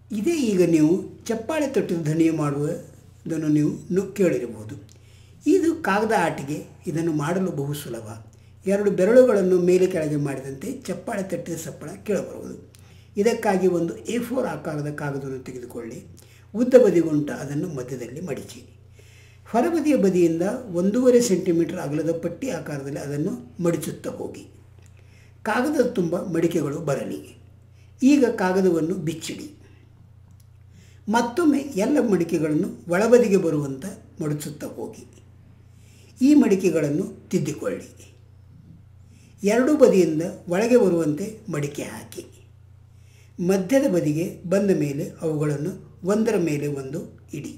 ಇದೇ ಈಗ ನೀವು ಚಪ್ಪಾಳೆ ತಟ್ಟಿದ ಧ್ವನಿ ಮಾಡುವುದನ್ನು ನೀವು ನು- ಕೇಳಿರಬಹುದು ಇದು ಕಾಗದ ಆಟಿಕೆ ಇದನ್ನು ಮಾಡಲು ಬಹು ಸುಲಭ ಎರಡು ಬೆರಳುಗಳನ್ನು ಮೇಲೆ ಕೆಳಗೆ ಮಾಡಿದಂತೆ ಚಪ್ಪಾಳೆ ತಟ್ಟಿದ ಸಪ್ಪಳ ಕೇಳಬರುವುದು ಇದಕ್ಕಾಗಿ ಒಂದು ಎ ಫೋರ್ ಆಕಾರದ ಕಾಗದವನ್ನು ತೆಗೆದುಕೊಳ್ಳಿ ಉದ್ದ ಬದಿಗುಂಟ ಅದನ್ನು ಮಧ್ಯದಲ್ಲಿ ಮಡಿಚಿ ಹೊರಬದಿಯ ಬದಿಯಿಂದ ಒಂದೂವರೆ ಸೆಂಟಿಮೀಟರ್ ಅಗಲದ ಪಟ್ಟಿ ಆಕಾರದಲ್ಲಿ ಅದನ್ನು ಮಡಿಚುತ್ತಾ ಹೋಗಿ ಕಾಗದದ ತುಂಬ ಮಡಿಕೆಗಳು ಬರಲಿ ಈಗ ಕಾಗದವನ್ನು ಬಿಚ್ಚಿಡಿ ಮತ್ತೊಮ್ಮೆ ಎಲ್ಲ ಮಡಿಕೆಗಳನ್ನು ಒಳಬದಿಗೆ ಬರುವಂತ ಮಡಿಸುತ್ತಾ ಹೋಗಿ ಈ ಮಡಿಕೆಗಳನ್ನು ತಿದ್ದಿಕೊಳ್ಳಿ ಎರಡೂ ಬದಿಯಿಂದ ಒಳಗೆ ಬರುವಂತೆ ಮಡಿಕೆ ಹಾಕಿ ಮಧ್ಯದ ಬದಿಗೆ ಬಂದ ಮೇಲೆ ಅವುಗಳನ್ನು ಒಂದರ ಮೇಲೆ ಒಂದು ಇಡಿ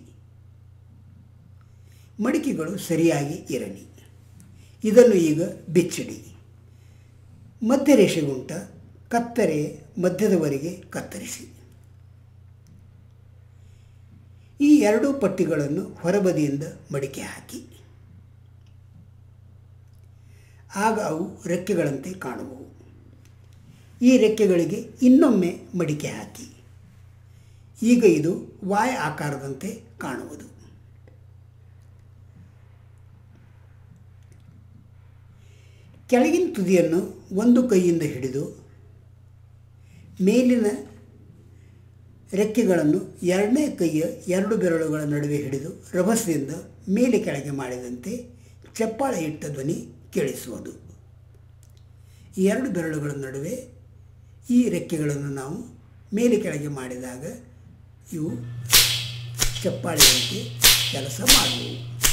ಮಡಿಕೆಗಳು ಸರಿಯಾಗಿ ಇರಲಿ ಇದನ್ನು ಈಗ ಬಿಚ್ಚಿಡಿ ಮಧ್ಯರೇಷೆಗುಂಟ ಕತ್ತರೆ ಮಧ್ಯದವರೆಗೆ ಕತ್ತರಿಸಿ ಈ ಎರಡೂ ಪಟ್ಟಿಗಳನ್ನು ಹೊರಬದಿಯಿಂದ ಮಡಿಕೆ ಹಾಕಿ ಆಗ ಅವು ರೆಕ್ಕೆಗಳಂತೆ ಕಾಣುವವು ಈ ರೆಕ್ಕೆಗಳಿಗೆ ಇನ್ನೊಮ್ಮೆ ಮಡಿಕೆ ಹಾಕಿ ಈಗ ಇದು ವಾಯ್ ಆಕಾರದಂತೆ ಕಾಣುವುದು ಕೆಳಗಿನ ತುದಿಯನ್ನು ಒಂದು ಕೈಯಿಂದ ಹಿಡಿದು ಮೇಲಿನ ರೆಕ್ಕೆಗಳನ್ನು ಎರಡನೇ ಕೈಯ ಎರಡು ಬೆರಳುಗಳ ನಡುವೆ ಹಿಡಿದು ರಭಸದಿಂದ ಮೇಲೆ ಕೆಳಗೆ ಮಾಡಿದಂತೆ ಚಪ್ಪಾಳೆ ಇಟ್ಟ ಧ್ವನಿ ಕೇಳಿಸುವುದು ಈ ಎರಡು ಬೆರಳುಗಳ ನಡುವೆ ಈ ರೆಕ್ಕೆಗಳನ್ನು ನಾವು ಮೇಲೆ ಕೆಳಗೆ ಮಾಡಿದಾಗ ಇವು ಚಪ್ಪಾಳೆಯಂತೆ ಕೆಲಸ ಮಾಡುವು